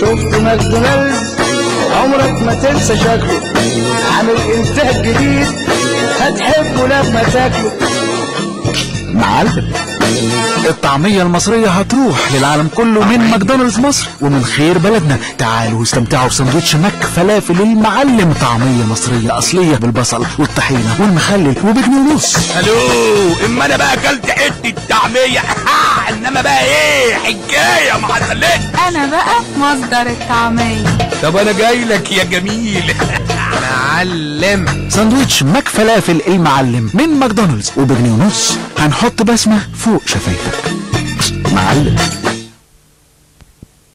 شفت ماكدونالدز عمرك ما تنسى شكله عامل انتاج جديد هتحبه لما تاكله معلم الطعمية المصرية هتروح للعالم كله من ماكدونالدز مصر ومن خير بلدنا تعالوا واستمتعوا بسندوتش مك فلافل المعلم طعمية مصرية أصلية بالبصل والطحينة والمخلل وبجنيه ونص الو اما انا بقى اكلت حته طعميه انما بقى ايه حكايه ما حصلتش انا بقى مصدر الطعمية طب انا جاي لك يا جميل معلم ساندوتش مك فلافل المعلم من ماكدونالدز وبجنيه ونص هنحط بسمة فوق شفايفك معلم